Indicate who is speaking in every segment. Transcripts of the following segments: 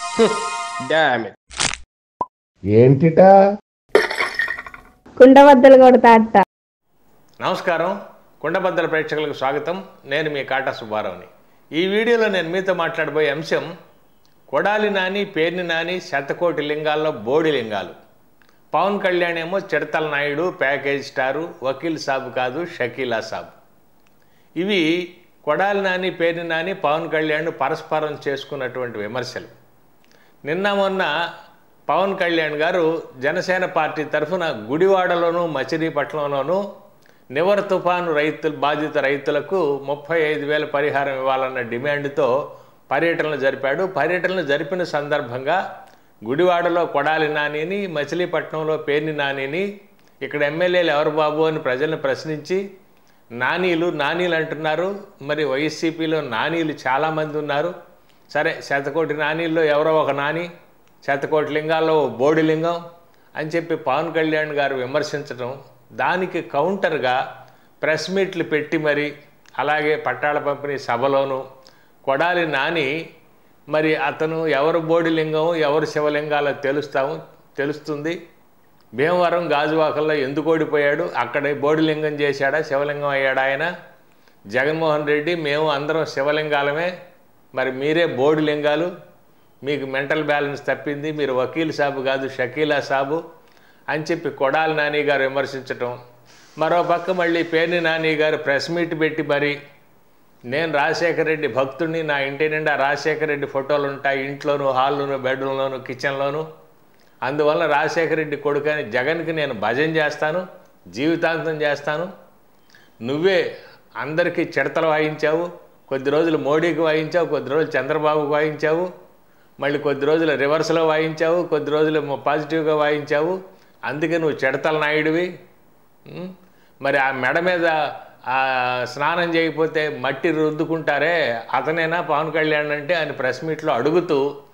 Speaker 1: Damn it
Speaker 2: ఏంటిటా
Speaker 3: కుండబద్దలు కొడతా అట్ట
Speaker 4: నమస్కారం కుండబద్దల ప్రేక్షకులకు స్వాగతం నేను మీ కాటా సుబ్బారావుని ఈ వీడియోలో నేను మీతో మాట్లాడబోయే అంశం కొడాలి నాని పేర్ని నాని శతకోటి లింగాల్లో బోడి లింగాలు పవన్ కళ్యాణ్ ఏమో చిడతల నాయుడు ప్యాకేజ్ స్టారు వకీల్ సాబ్ కాదు షకీలా సాబ్ ఇవి కొడాలి నాని పేర్ని నాని పవన్ కళ్యాణ్ పరస్పరం చేసుకున్నటువంటి విమర్శలు నిన్న మొన్న పవన్ కళ్యాణ్ గారు జనసేన పార్టీ తరఫున గుడివాడలోను మచిలీపట్నంలోను నివర్ తుఫాను రైతులు బాధిత రైతులకు ముప్పై ఐదు వేల పరిహారం ఇవ్వాలన్న డిమాండ్తో పర్యటనలు జరిపాడు పర్యటనలు జరిపిన సందర్భంగా గుడివాడలో కొడాలి నానిని మచిలీపట్నంలో పేర్ని నానిని ఇక్కడ ఎమ్మెల్యేలు ఎవరు బాబు అని ప్రజలను ప్రశ్నించి నానీలు నానీలు అంటున్నారు మరి వైసీపీలో నానీలు చాలామంది ఉన్నారు సరే శతకోటి నానీల్లో ఎవరో ఒక నాని శతకోటి లింగాల్లో ఓ బోడి లింగం అని చెప్పి పవన్ కళ్యాణ్ గారు విమర్శించడం దానికి కౌంటర్గా ప్రెస్ మీట్లు పెట్టి మరి అలాగే పట్టాల పంపిణీ సభలోను కొడాలి నాని మరి అతను ఎవరు బోడి లింగం ఎవరు శివలింగాలో తెలుస్తాము తెలుస్తుంది భీమవరం గాజువాకల్లో ఎందుకు ఓడిపోయాడు అక్కడ బోడిలింగం చేశాడా శివలింగం అయ్యాడా ఆయన జగన్మోహన్ రెడ్డి మేము అందరం శివలింగాలమే మరి మీరే బోడి లింగాలు మీకు మెంటల్ బ్యాలెన్స్ తప్పింది మీరు వకీల్ సాబు కాదు షకీలా సాబు అని చెప్పి కొడాలి నాని గారు విమర్శించటం మరో పక్క మళ్ళీ పేర్ని నాని గారు ప్రెస్ మీట్ పెట్టి మరి నేను రాజశేఖర రెడ్డి భక్తుడిని నా ఇంటి నిండా రాజశేఖర రెడ్డి ఫోటోలు ఉంటాయి ఇంట్లోను హాల్లోను బెడ్రూమ్లోను కిచెన్లోను అందువల్ల రాజశేఖర రెడ్డి కొడుకని జగన్కి నేను భజన చేస్తాను జీవితాంతం చేస్తాను నువ్వే అందరికీ చిడతలు వాయించావు కొద్ది రోజులు మోడీకి వాయించావు కొద్ది రోజులు చంద్రబాబుకి వాయించావు మళ్ళీ కొద్ది రోజులు రివర్స్లో వాయించావు కొద్ది రోజులు పాజిటివ్గా వాయించావు అందుకే నువ్వు చిడతల నాయుడివి ఉం? మరి ఆ మెడ మీద ఆ స్నానం చేయకపోతే మట్టి రుద్దుకుంటారే అతనేనా పవన్ కళ్యాణ్ అంటే ఆయన ప్రెస్ మీట్లో అడుగుతూ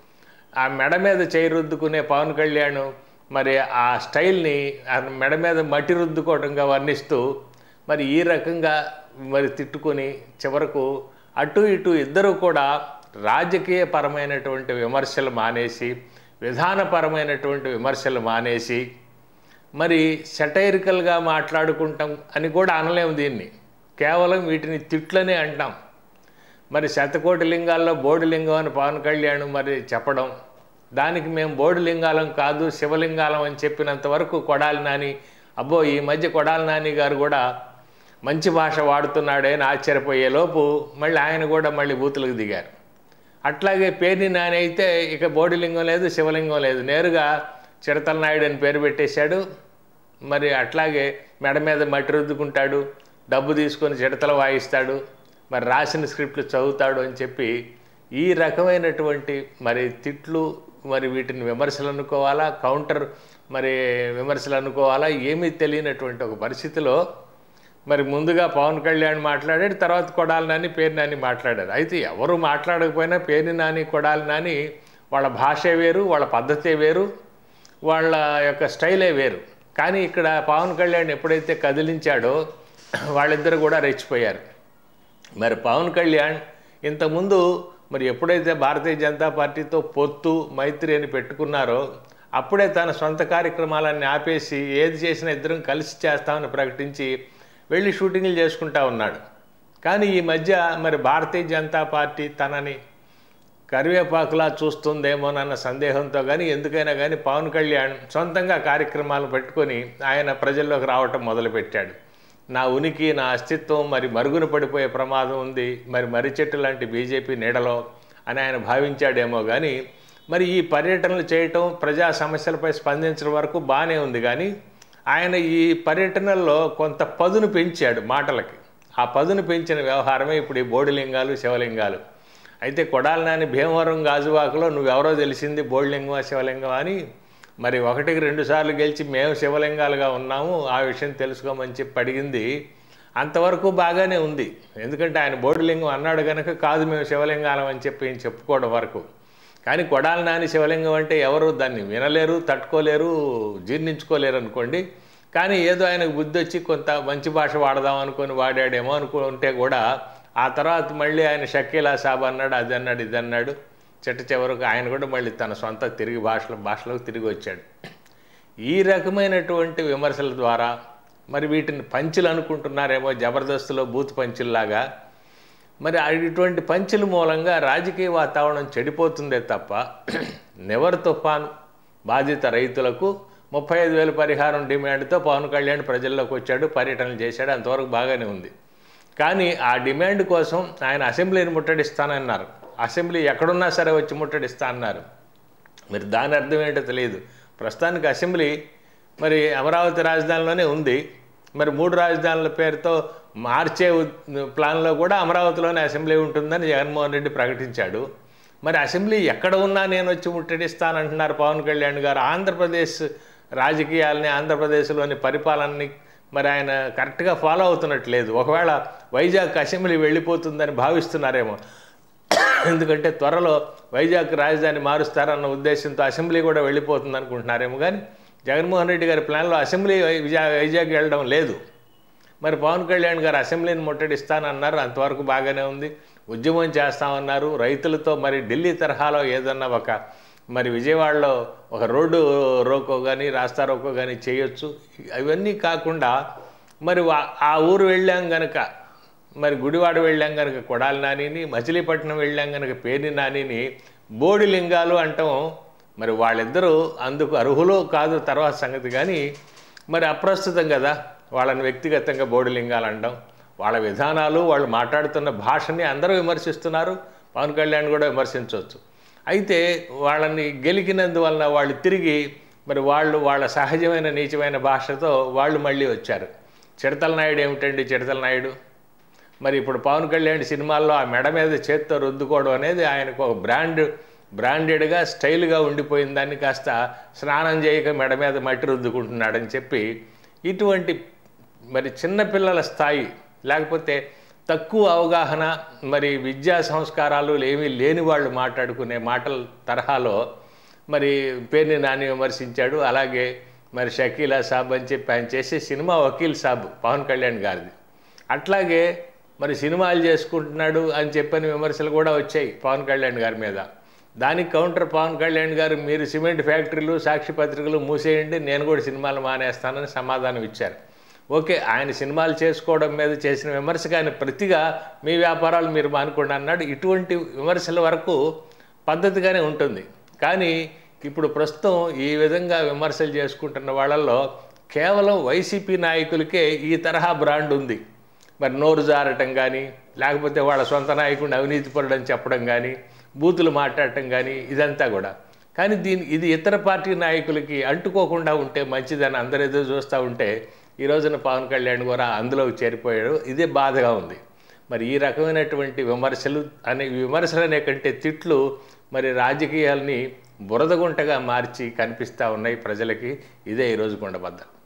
Speaker 4: ఆ మెడ మీద చేయి రుద్దుకునే పవన్ కళ్యాణ్ మరి ఆ స్టైల్ని ఆ మెడ మీద మట్టి రుద్దుకోవడంగా వర్ణిస్తూ మరి ఈ రకంగా మరి తిట్టుకొని చివరకు అటు ఇటు ఇద్దరు కూడా రాజకీయపరమైనటువంటి విమర్శలు మానేసి విధానపరమైనటువంటి విమర్శలు మానేసి మరి సెటైరికల్గా మాట్లాడుకుంటాం అని కూడా అనలేము దీన్ని కేవలం వీటిని తిట్లనే అంటాం మరి శతకోటి లింగాల్లో బోడి లింగం అని పవన్ కళ్యాణ్ మరి చెప్పడం దానికి మేము బోడి లింగాలం కాదు శివలింగాలం అని చెప్పినంత వరకు కొడాలి నాని అబ్బో ఈ మధ్య కొడాలి నాని గారు కూడా మంచి భాష వాడుతున్నాడే అని ఆశ్చర్యపోయేలోపు మళ్ళీ ఆయన కూడా మళ్ళీ బూతులకు దిగారు అట్లాగే పేర్ని నాని అయితే ఇక బోడి లింగం లేదు శివలింగం లేదు నేరుగా చిడతల నాయుడు అని పేరు పెట్టేశాడు మరి అట్లాగే మెడ మీద మట్టి రుద్దుకుంటాడు డబ్బు తీసుకొని చిడతలు వాయిస్తాడు మరి రాసిన స్క్రిప్ట్లు చదువుతాడు అని చెప్పి ఈ రకమైనటువంటి మరి తిట్లు మరి వీటిని విమర్శలు అనుకోవాలా కౌంటర్ మరి విమర్శలు అనుకోవాలా ఏమీ తెలియనటువంటి ఒక పరిస్థితిలో మరి ముందుగా పవన్ కళ్యాణ్ మాట్లాడాడు తర్వాత కొడాలి నాని పేరు నాని మాట్లాడారు అయితే ఎవరు మాట్లాడకపోయినా పేరు నాని కొడాలి నాని వాళ్ళ భాషే వేరు వాళ్ళ పద్ధతే వేరు వాళ్ళ యొక్క స్టైలే వేరు కానీ ఇక్కడ పవన్ కళ్యాణ్ ఎప్పుడైతే కదిలించాడో వాళ్ళిద్దరు కూడా రెచ్చిపోయారు మరి పవన్ కళ్యాణ్ ఇంతకుముందు మరి ఎప్పుడైతే భారతీయ జనతా పార్టీతో పొత్తు మైత్రి అని పెట్టుకున్నారో అప్పుడే తన సొంత కార్యక్రమాలన్నీ ఆపేసి ఏది చేసినా ఇద్దరం కలిసి చేస్తామని ప్రకటించి వెళ్ళి షూటింగ్లు చేసుకుంటా ఉన్నాడు కానీ ఈ మధ్య మరి భారతీయ జనతా పార్టీ తనని కరివేపాకులా చూస్తుందేమోనన్న సందేహంతో కానీ ఎందుకైనా కానీ పవన్ కళ్యాణ్ సొంతంగా కార్యక్రమాలు పెట్టుకొని ఆయన ప్రజల్లోకి రావటం మొదలుపెట్టాడు నా ఉనికి నా అస్తిత్వం మరి మరుగున పడిపోయే ప్రమాదం ఉంది మరి మర్రి చెట్టు లాంటి బీజేపీ నీడలో అని ఆయన భావించాడేమో కానీ మరి ఈ పర్యటనలు చేయటం ప్రజా సమస్యలపై స్పందించడం వరకు బాగానే ఉంది కానీ ఆయన ఈ పర్యటనల్లో కొంత పదును పెంచాడు మాటలకి ఆ పదును పెంచిన వ్యవహారమే ఇప్పుడు ఈ బోడిలింగాలు శివలింగాలు అయితే కొడాలి నాని భీమవరం గాజువాకలో నువ్వెవరో తెలిసింది బోడిలింగమా శివలింగమా అని మరి ఒకటికి రెండు సార్లు గెలిచి మేము శివలింగాలుగా ఉన్నాము ఆ విషయం తెలుసుకోమని చెప్పి అడిగింది అంతవరకు బాగానే ఉంది ఎందుకంటే ఆయన బోడిలింగం అన్నాడు కనుక కాదు మేము శివలింగాలం అని చెప్పి ఈయన చెప్పుకోవడం వరకు కానీ కొడాలి నాని శివలింగం అంటే ఎవరు దాన్ని వినలేరు తట్టుకోలేరు జీర్ణించుకోలేరు అనుకోండి కానీ ఏదో ఆయనకు బుద్ధి వచ్చి కొంత మంచి భాష వాడదాం అనుకొని వాడాడేమో అనుకుంటే కూడా ఆ తర్వాత మళ్ళీ ఆయన షకీలా సాబ్ అన్నాడు అది అన్నాడు ఇది అన్నాడు చిట్ట చివరకు ఆయన కూడా మళ్ళీ తన సొంత తిరిగి భాషలో భాషలోకి తిరిగి వచ్చాడు ఈ రకమైనటువంటి విమర్శల ద్వారా మరి వీటిని పంచులు అనుకుంటున్నారేమో జబర్దస్త్లో బూత్ పంచుల్లాగా మరి ఇటువంటి పంచుల మూలంగా రాజకీయ వాతావరణం చెడిపోతుందే తప్ప నెవర్ తుఫాన్ బాధిత రైతులకు ముప్పై ఐదు వేల పరిహారం డిమాండ్తో పవన్ కళ్యాణ్ ప్రజల్లోకి వచ్చాడు పర్యటనలు చేశాడు అంతవరకు బాగానే ఉంది కానీ ఆ డిమాండ్ కోసం ఆయన అసెంబ్లీని ముట్టడిస్తానన్నారు అసెంబ్లీ ఎక్కడున్నా సరే వచ్చి ముట్టడిస్తా అన్నారు మరి దాని అర్థం ఏంటో తెలియదు ప్రస్తుతానికి అసెంబ్లీ మరి అమరావతి రాజధానిలోనే ఉంది మరి మూడు రాజధానుల పేరుతో మార్చే ఉ- ప్లాన్లో కూడా అమరావతిలోనే అసెంబ్లీ ఉంటుందని జగన్మోహన్ రెడ్డి ప్రకటించాడు మరి అసెంబ్లీ ఎక్కడ ఉన్నా నేను వచ్చి ముట్టడిస్తానంటున్నారు పవన్ కళ్యాణ్ గారు ఆంధ్రప్రదేశ్ రాజకీయాలని ఆంధ్రప్రదేశ్లోని పరిపాలనని మరి ఆయన కరెక్ట్గా ఫాలో అవుతున్నట్లేదు ఒకవేళ వైజాగ్ అసెంబ్లీ వెళ్ళిపోతుందని భావిస్తున్నారేమో ఎందుకంటే త్వరలో వైజాగ్ రాజధాని మారుస్తారన్న ఉద్దేశంతో అసెంబ్లీ కూడా వెళ్ళిపోతుంది అనుకుంటున్నారేమో కానీ జగన్మోహన్ రెడ్డి గారి ప్లాన్లో అసెంబ్లీ వైజాగ్ వైజాగ్ వెళ్ళడం లేదు మరి పవన్ కళ్యాణ్ గారు అసెంబ్లీని ముట్టడిస్తానన్నారు అంతవరకు బాగానే ఉంది ఉద్యమం చేస్తామన్నారు రైతులతో మరి ఢిల్లీ తరహాలో ఏదన్నా ఒక మరి విజయవాడలో ఒక రోడ్డు రోకో కానీ రాస్తా రోకో కానీ చేయొచ్చు అవన్నీ కాకుండా మరి వా- ఆ ఊరు వెళ్ళాం గనక మరి గుడివాడ వెళ్ళాం కనుక కొడాలి నానిని మచిలీపట్నం వెళ్ళాం కనుక పేర్ని నానిని బోడి లింగాలు అంటాం మరి వాళ్ళిద్దరూ అందుకు అర్హులో కాదు తర్వాత సంగతి కానీ మరి అప్రస్తుతం కదా వాళ్ళని వ్యక్తిగతంగా బోడి లింగాలు అంటాం వాళ్ళ విధానాలు వాళ్ళు మాట్లాడుతున్న భాషని అందరూ విమర్శిస్తున్నారు పవన్ కళ్యాణ్ కూడా విమర్శించవచ్చు అయితే వాళ్ళని గెలికినందువలన వాళ్ళు తిరిగి మరి వాళ్ళు వాళ్ళ సహజమైన నీచమైన భాషతో వాళ్ళు మళ్ళీ వచ్చారు చిడతల నాయుడు ఏమిటండి చిడతల నాయుడు మరి ఇప్పుడు పవన్ కళ్యాణ్ సినిమాల్లో ఆ మెడ మీద చేత్తో రుద్దుకోవడం అనేది ఆయనకు ఒక బ్రాండ్ బ్రాండెడ్గా స్టైల్గా ఉండిపోయిన దాన్ని కాస్త స్నానం చేయక మెడ మీద మట్టి రుద్దుకుంటున్నాడని చెప్పి ఇటువంటి మరి చిన్నపిల్లల స్థాయి లేకపోతే తక్కువ అవగాహన మరి విద్యా సంస్కారాలు ఏమీ లేని వాళ్ళు మాట్లాడుకునే మాటల తరహాలో మరి పేరుని నాని విమర్శించాడు అలాగే మరి షకీలా సాబ్ అని చెప్పి ఆయన చేసే సినిమా వకీల్ సాబ్ పవన్ కళ్యాణ్ గారిది అట్లాగే మరి సినిమాలు చేసుకుంటున్నాడు అని చెప్పని విమర్శలు కూడా వచ్చాయి పవన్ కళ్యాణ్ గారి మీద దానికి కౌంటర్ పవన్ కళ్యాణ్ గారు మీరు సిమెంట్ ఫ్యాక్టరీలు సాక్షి పత్రికలు మూసేయండి నేను కూడా సినిమాలు మానేస్తానని సమాధానం ఇచ్చారు ఓకే ఆయన సినిమాలు చేసుకోవడం మీద చేసిన విమర్శకు ఆయన ప్రతిగా మీ వ్యాపారాలు మీరు మానుకోండి అన్నాడు ఇటువంటి విమర్శల వరకు పద్ధతిగానే ఉంటుంది కానీ ఇప్పుడు ప్రస్తుతం ఈ విధంగా విమర్శలు చేసుకుంటున్న వాళ్ళల్లో కేవలం వైసీపీ నాయకులకే ఈ తరహా బ్రాండ్ ఉంది మరి నోరు జారటం కానీ లేకపోతే వాళ్ళ సొంత నాయకుడిని అవినీతి పడడం చెప్పడం కానీ బూతులు మాట్లాడటం కానీ ఇదంతా కూడా కానీ దీని ఇది ఇతర పార్టీ నాయకులకి అంటుకోకుండా ఉంటే మంచిదని అందరూ ఎదురు చూస్తూ ఉంటే ఈ రోజున పవన్ కళ్యాణ్ కూడా అందులోకి చేరిపోయాడు ఇదే బాధగా ఉంది మరి ఈ రకమైనటువంటి విమర్శలు అనే విమర్శలు అనే కంటే తిట్లు మరి రాజకీయాల్ని బురదగుంటగా మార్చి కనిపిస్తూ ఉన్నాయి ప్రజలకి ఇదే ఈరోజు కొండబద్ద